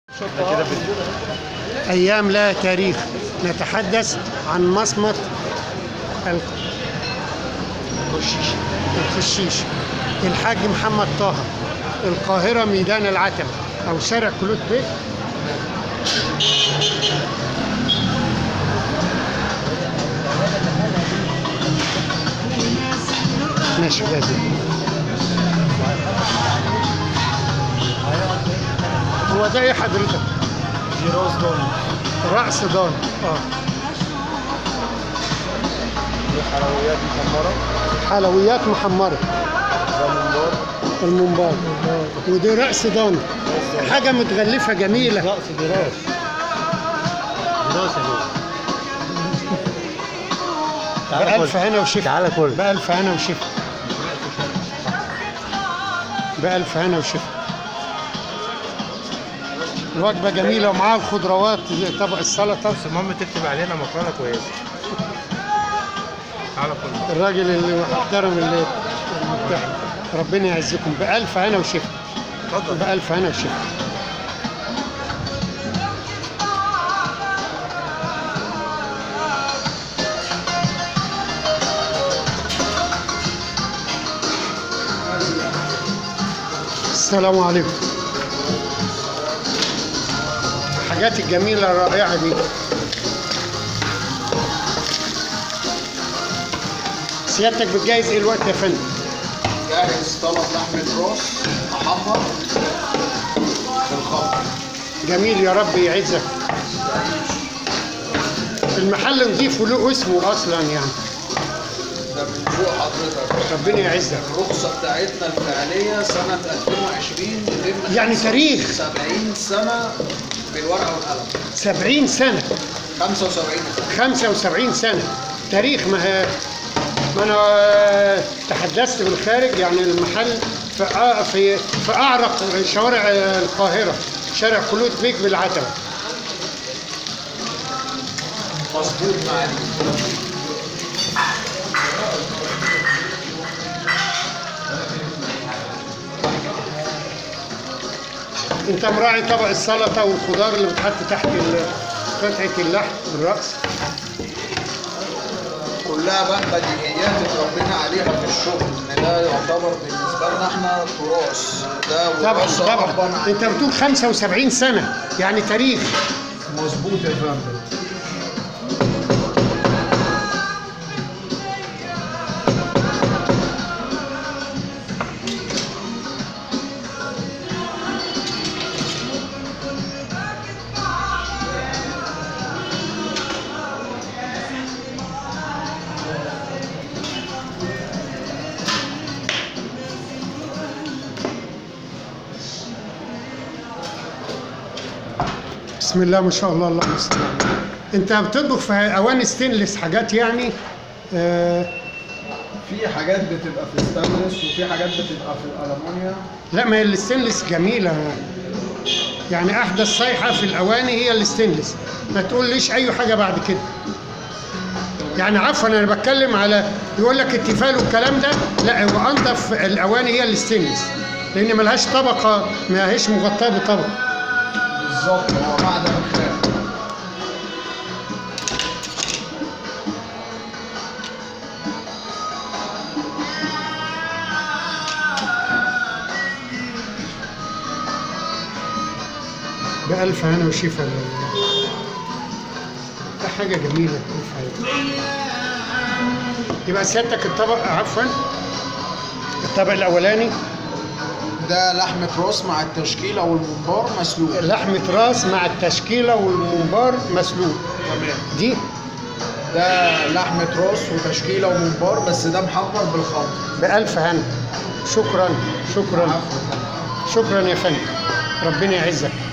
أيام لها تاريخ نتحدث عن مصمت ال- الخشيش الحاج محمد طه القاهرة ميدان العتبة أو شارع كلوت بيه ماشي لازم هو ده ايه حضرتك؟ جيروز دون رأس دان اه حلويات محمرة حلويات محمرة رمضان الممبار ودي رأس دان حاجة متغلفة جميلة رأس جراس جراس يا بألف هنا وشفا تعالى كل بألف هنا وشفا بألف هنا وشفا الوجبة جميلة ومعاها الخضروات زي طبق السلطة بس المهم تكتب علينا مقالة كويسة تعالى كل الراجل اللي محترم اللي بتاع. ربنا يعزكم بألف هنا وشفا اتفضل بألف هنا وشفا السلام عليكم الحاجات الجميلة الرائعة دي سيادتك بتجهز ايه الوقت يا فندم؟ جاهز طلب لحمة راس محمر في الخط جميل يا رب يعزك المحل نضيف وله اسمه اصلا يعني ده من فوق حضرتك ربنا يعزك الرخصة بتاعتنا الفعلية سنة 2020 يتم يعني تاريخ. 70 سنة بالورقة والقلم 70 سنة 75 سنة 75 سنة تاريخ ما هي ما انا تحدثت بالخارج يعني المحل في أ- في في اعرق شوارع القاهرة شارع خلود بيك بالعتبة مظبوط معاك انت مراعي طبق السلطة والخضار اللي بتحط تحت ال- قطعة اللحم الرأس كلها بقى بديهيات اتربينا عليها في الشغل ان ده يعتبر بالنسبة لنا احنا تراث ده طبعا وراثة طبعا أبا عن انت بتقول 75 سنة يعني تاريخ مظبوط يا فندم بسم الله ما شاء الله الله المستعان انت بتطبخ في اواني ستينلس حاجات يعني آه في حاجات بتبقى في الستانلس وفي حاجات بتبقى في الالومنيوم لا ما هي الستينلس جميلة يعني احدث صيحة في الاواني هي الستينلس ما تقوليش اي حاجة بعد كده يعني عفوا انا بتكلم على يقول لك التيفال والكلام ده لا هو انضف الاواني هي الستينلس لان ملهاش طبقة ما هيش مغطاة بطبقة بالظبط هو معدن الخام بألف هنا وشفا ده حاجة جميلة ألف هنا يبقى سيادتك الطبق عفوا الطبق الأولاني ده لحمة راس مع التشكيلة والممبار مسلوق لحمة راس مع التشكيلة والممبار مسلوق تمام دي ده لحمة راس وتشكيلة وممبار بس ده محمر بالخمر بألف هنا شكرا شكرا عفوا شكرا يا فندم ربنا يعزك